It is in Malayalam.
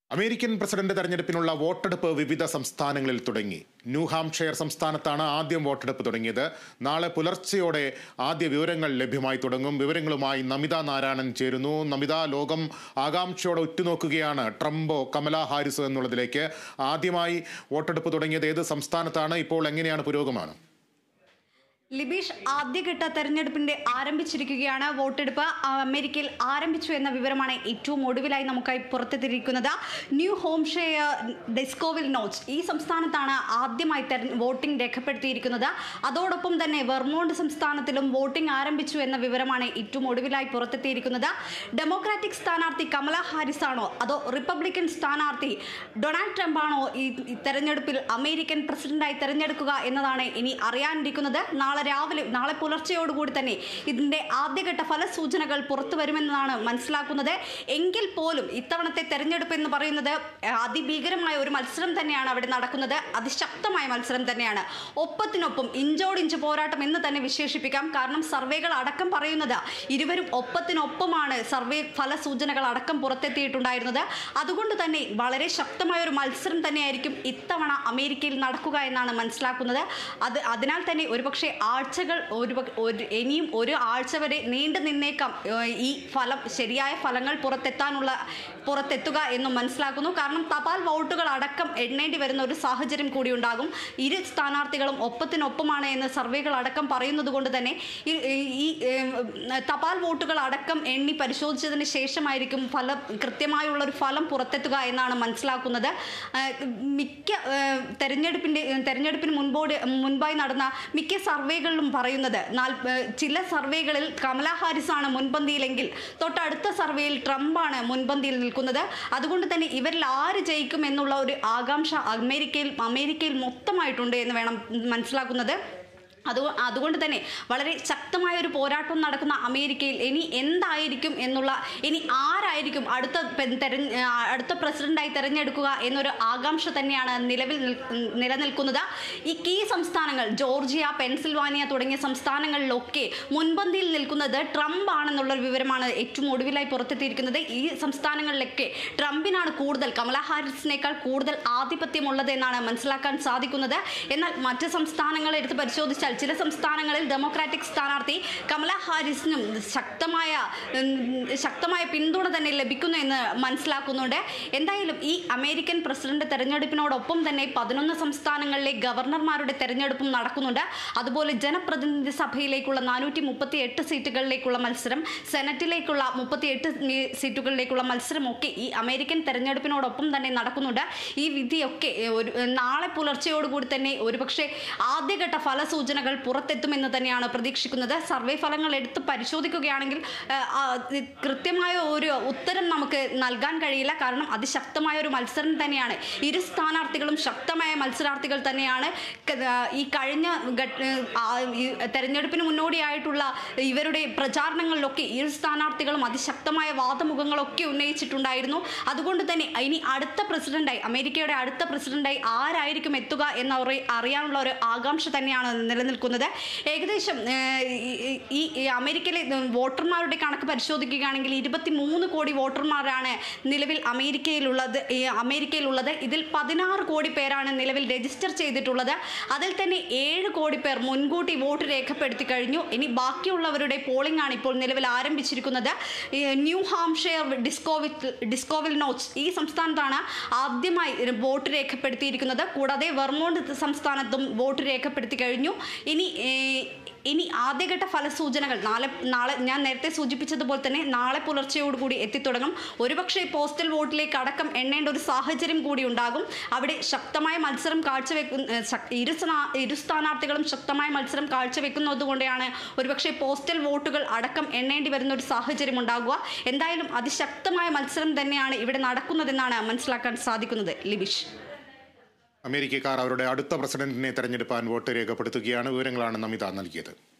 അമേരിക്കൻ പ്രസിഡന്റ് തെരഞ്ഞെടുപ്പിനുള്ള വോട്ടെടുപ്പ് വിവിധ സംസ്ഥാനങ്ങളിൽ തുടങ്ങി ന്യൂഹാംഷെയർ സംസ്ഥാനത്താണ് ആദ്യം വോട്ടെടുപ്പ് തുടങ്ങിയത് നാളെ പുലർച്ചെയോടെ ആദ്യ വിവരങ്ങൾ ലഭ്യമായി തുടങ്ങും വിവരങ്ങളുമായി നമിത നാരായണൻ ചേരുന്നു നമിത ലോകം ആകാംക്ഷയോടെ ഉറ്റുനോക്കുകയാണ് ട്രംപോ കമല ഹാരിസ് എന്നുള്ളതിലേക്ക് ആദ്യമായി വോട്ടെടുപ്പ് തുടങ്ങിയത് ഏത് സംസ്ഥാനത്താണ് ഇപ്പോൾ എങ്ങനെയാണ് പുരോഗമനം ലിബീഷ് ആദ്യഘട്ട തെരഞ്ഞെടുപ്പിന്റെ ആരംഭിച്ചിരിക്കുകയാണ് വോട്ടെടുപ്പ് അമേരിക്കയിൽ ആരംഭിച്ചു എന്ന വിവരമാണ് ഏറ്റവും ഒടുവിലായി നമുക്കായി പുറത്തെത്തിയിരിക്കുന്നത് ന്യൂ ഹോംഷെയർ ഡെസ്കോവിൽ നോച്ച് ഈ സംസ്ഥാനത്താണ് ആദ്യമായി തെര വോട്ടിംഗ് രേഖപ്പെടുത്തിയിരിക്കുന്നത് അതോടൊപ്പം തന്നെ വെർമോണ്ട് സംസ്ഥാനത്തിലും വോട്ടിംഗ് ആരംഭിച്ചു എന്ന വിവരമാണ് ഏറ്റവും ഒടുവിലായി പുറത്തെത്തിയിരിക്കുന്നത് ഡെമോക്രാറ്റിക് സ്ഥാനാർത്ഥി കമല ഹാരിസ് ആണോ അതോ റിപ്പബ്ലിക്കൻ സ്ഥാനാർത്ഥി ഡൊണാൾഡ് ട്രംപ് ആണോ ഈ ഈ തെരഞ്ഞെടുപ്പിൽ അമേരിക്കൻ പ്രസിഡന്റായി തെരഞ്ഞെടുക്കുക എന്നതാണ് ഇനി അറിയാനിരിക്കുന്നത് നാളെ രാവിലെ നാളെ പുലർച്ചയോടുകൂടി തന്നെ ഇതിന്റെ ആദ്യഘട്ട ഫലസൂചനകൾ പുറത്തു വരുമെന്നാണ് മനസ്സിലാക്കുന്നത് എങ്കിൽ പോലും ഇത്തവണത്തെ തെരഞ്ഞെടുപ്പ് എന്ന് പറയുന്നത് ഏഹ്, അതിഭീകരമായ ഒരു മത്സരം തന്നെയാണ് അവിടെ നടക്കുന്നത് അതിശക്തമായ മത്സരം തന്നെയാണ് ഒപ്പത്തിനൊപ്പം ഇഞ്ചോടിഞ്ച് പോരാട്ടം എന്ന് തന്നെ വിശേഷിപ്പിക്കാം കാരണം സർവേകൾ അടക്കം പറയുന്നത് ഇരുവരും ഒപ്പത്തിനൊപ്പമാണ് സർവേ ഫലസൂചനകൾ അടക്കം പുറത്തെത്തിയിട്ടുണ്ടായിരുന്നത് അതുകൊണ്ട് തന്നെ വളരെ ശക്തമായ ഒരു മത്സരം തന്നെയായിരിക്കും ഇത്തവണ അമേരിക്കയിൽ നടക്കുക എന്നാണ് മനസ്സിലാക്കുന്നത് അത് അതിനാൽ തന്നെ ഒരുപക്ഷെ ആഴ്ചകൾ ഒരു ഒരു ഇനിയും ഒരു ആഴ്ച വരെ നീണ്ടു നിന്നേക്കാം ഏഹ്, ഈ ഫലം ശരിയായ ഫലങ്ങൾ പുറത്തെത്താനുള്ള പുറത്തെത്തുക എന്നും മനസ്സിലാക്കുന്നു കാരണം തപാൽ വോട്ടുകൾ അടക്കം എണ്ണേണ്ടി വരുന്ന ഒരു സാഹചര്യം കൂടി ഉണ്ടാകും ഇരു സ്ഥാനാർത്ഥികളും ഒപ്പത്തിനൊപ്പമാണ് എന്ന് സർവേകൾ അടക്കം പറയുന്നത് കൊണ്ട് തന്നെ ഈ- ഈ ഏം, തപാൽ വോട്ടുകൾ അടക്കം എണ്ണി പരിശോധിച്ചതിന് ശേഷമായിരിക്കും ഫലം കൃത്യമായുള്ള ഒരു ഫലം പുറത്തെത്തുക എന്നാണ് മനസ്സിലാക്കുന്നത് ആ, മിക്ക ആ, തെരഞ്ഞെടുപ്പിന്റെ തെരഞ്ഞെടുപ്പിന് മുൻപോട് മുൻപായി നടന്ന മിക്ക സർവേകളിലും പറയുന്നത് നാൽ- ആ, ചില സർവേകളിൽ കമല ഹാരിസ് ആണ് മുൻപന്തിയിലെങ്കിൽ തൊട്ടടുത്ത സർവേയിൽ ട്രംപാണ് മുൻപന്തിയിൽ നിൽക്കുന്നത് അതുകൊണ്ട് തന്നെ ഇവരിൽ ആര് ജയിക്കും എന്നുള്ള ഒരു ആകാംക്ഷ അമേരിക്കയിൽ അമേരിക്കയിൽ മൊത്തമായിട്ടുണ്ട് എന്ന് വേണം മനസ്സിലാക്കുന്നത് അത് അതുകൊണ്ട് തന്നെ വളരെ ശക്തമായ ഒരു പോരാട്ടം നടക്കുന്ന അമേരിക്കയിൽ ഇനി എന്തായിരിക്കും എന്നുള്ള ഇനി ആരായിരിക്കും അടുത്ത പെ- തെരഞ്ഞ ആ, അടുത്ത പ്രസിഡന്റായി തെരഞ്ഞെടുക്കുക എന്നൊരു ആകാംക്ഷ തന്നെയാണ് നിലവിൽ നിൽ- നിലനിൽക്കുന്നത് ഈ കീ സംസ്ഥാനങ്ങൾ ജോർജിയ പെൻസിൽവാനിയ തുടങ്ങിയ സംസ്ഥാനങ്ങളിലൊക്കെ മുൻപന്തിയിൽ നിൽക്കുന്നത് ട്രംപ് ആണെന്നുള്ള ഒരു വിവരമാണ് ഏറ്റവും ഒടുവിലായി പുറത്തെത്തിയിരിക്കുന്നത് ഈ സംസ്ഥാനങ്ങളിലൊക്കെ ട്രംപിനാണ് കൂടുതൽ കമല ഹാരിസിനേക്കാൾ കൂടുതൽ ആധിപത്യമുള്ളത് എന്നാണ് മനസ്സിലാക്കാൻ സാധിക്കുന്നത് എന്നാൽ മറ്റ് സംസ്ഥാനങ്ങൾ എടുത്ത് പരിശോധിച്ചാൽ ചില സംസ്ഥാനങ്ങളിൽ ഡെമോക്രാറ്റിക് സ്ഥാനാർത്ഥി കമല ഹാരിസിനും ശക്തമായ ഉം, ശക്തമായ പിന്തുണ തന്നെ ലഭിക്കുന്നു എന്ന് മനസ്സിലാക്കുന്നുണ്ട് എന്തായാലും ഈ അമേരിക്കൻ പ്രസിഡന്റ് തെരഞ്ഞെടുപ്പിനോടൊപ്പം തന്നെ പതിനൊന്ന് സംസ്ഥാനങ്ങളിലെ ഗവർണർമാരുടെ തെരഞ്ഞെടുപ്പും നടക്കുന്നുണ്ട് അതുപോലെ ജനപ്രതിനിധി സഭയിലേക്കുള്ള നാനൂറ്റി മുപ്പത്തി എട്ട് സീറ്റുകളിലേക്കുള്ള മത്സരം സെനറ്റിലേക്കുള്ള മുപ്പത്തി എട്ട് സീറ്റുകളിലേക്കുള്ള മത്സരമൊക്കെ ഈ അമേരിക്കൻ തെരഞ്ഞെടുപ്പിനോടൊപ്പം തന്നെ നടക്കുന്നുണ്ട് ഈ വിധിയൊക്കെ ഏ, ഒരു നാളെ പുലർച്ചയോടുകൂടി തന്നെ ഒരുപക്ഷെ ആദ്യഘട്ട ഫലസൂചനകൾ പുറത്തെത്തുമെന്ന് തന്നെയാണ് പ്രതീക്ഷിക്കുന്നത് സർവേ ഫലങ്ങൾ എടുത്ത് പരിശോധിക്കുകയാണെങ്കിൽ ആ, ആ, ഇത് കൃത്യമായ ഒരു ഉത്തരം നമുക്ക് നൽകാൻ കഴിയില്ല കാരണം അതിശക്തമായ ഒരു മത്സരം തന്നെയാണ് ഇരു സ്ഥാനാർത്ഥികളും ശക്തമായ മത്സരാർത്ഥികൾ തന്നെയാണ് ക- ആ, ഈ കഴിഞ്ഞ ഘട്ട- ആ, ഈ തെരഞ്ഞെടുപ്പിന് മുന്നോടിയായിട്ടുള്ള ഇവരുടെ പ്രചാരണങ്ങളിലൊക്കെ ഇരു സ്ഥാനാർത്ഥികളും അതിശക്തമായ വാദമുഖങ്ങളൊക്കെ ഉന്നയിച്ചിട്ടുണ്ടായിരുന്നു അതുകൊണ്ട് തന്നെ ഇനി അടുത്ത പ്രസിഡന്റായി അമേരിക്കയുടെ അടുത്ത പ്രസിഡന്റായി ആരായിരിക്കും എത്തുക എന്ന ഒരു അറിയാനുള്ള ഒരു ആകാംക്ഷ തന്നെയാണ് നിലനിൽക്കുന്നത് ഏകദേശം ഏഹ്, ഈ- ഈ ഈ അമേരിക്കയിലെ വോട്ടർമാരുടെ കണക്ക് പരിശോധിക്കുകയാണെങ്കിൽ ഇരുപത്തി മൂന്ന് കോടി വോട്ടർമാരാണ് നിലവിൽ അമേരിക്കയിലുള്ളത് ഈ അമേരിക്കയിലുള്ളത് ഇതിൽ പതിനാറ് കോടി പേരാണ് നിലവിൽ രജിസ്റ്റർ ചെയ്തിട്ടുള്ളത് അതിൽ തന്നെ ഏഴ് കോടി പേർ മുൻകൂട്ടി വോട്ട് രേഖപ്പെടുത്തി കഴിഞ്ഞു ഇനി ബാക്കിയുള്ളവരുടെ പോളിംഗ് ആണ് ഇപ്പോൾ നിലവിൽ ആരംഭിച്ചിരിക്കുന്നത് ഈ New Hampshire Dixville Dixville Notch ഈ സംസ്ഥാനത്താണ് ആദ്യമായി വോട്ട് രേഖപ്പെടുത്തിയിരിക്കുന്നത് കൂടാതെ വെർമോണ്ട് സംസ്ഥാനത്തും വോട്ട് രേഖപ്പെടുത്തി കഴിഞ്ഞു ഇനി ഏഹ്, ഇനി ആദ്യഘട്ട ഫലസൂചനകൾ നാളെ നാളെ ഞാൻ നേരത്തെ സൂചിപ്പിച്ചതുപോലെ തന്നെ നാളെ പുലർച്ചയോടുകൂടി എത്തിത്തുടങ്ങും ഒരുപക്ഷെ പോസ്റ്റൽ വോട്ടിലേക്ക് അടക്കം എണ്ണേണ്ട ഒരു സാഹചര്യം കൂടി ഉണ്ടാകും അവിടെ ശക്തമായ മത്സരം കാഴ്ചവെക്കുന്ന ഏഹ്, ശക്- ഇരു സ്ഥാ- ഇരു സ്ഥാനാർത്ഥികളും ശക്തമായ മത്സരം കാഴ്ചവെക്കുന്നത് കൊണ്ടാണ് ഒരുപക്ഷെ പോസ്റ്റൽ വോട്ടുകൾ അടക്കം എണ്ണേണ്ടി വരുന്ന ഒരു സാഹചര്യം ഉണ്ടാകുക എന്തായാലും അതിശക്തമായ മത്സരം തന്നെയാണ് ഇവിടെ നടക്കുന്നതെന്നാണ് മനസ്സിലാക്കാൻ സാധിക്കുന്നത് ലിബിഷ് അമേരിക്കക്കാർ അവരുടെ അടുത്ത പ്രസിഡന്റിനെ തെരഞ്ഞെടുപ്പാൻ വോട്ട് രേഖപ്പെടുത്തുകയാണ് വിവരങ്ങളാണ് നമിത നൽകിയത്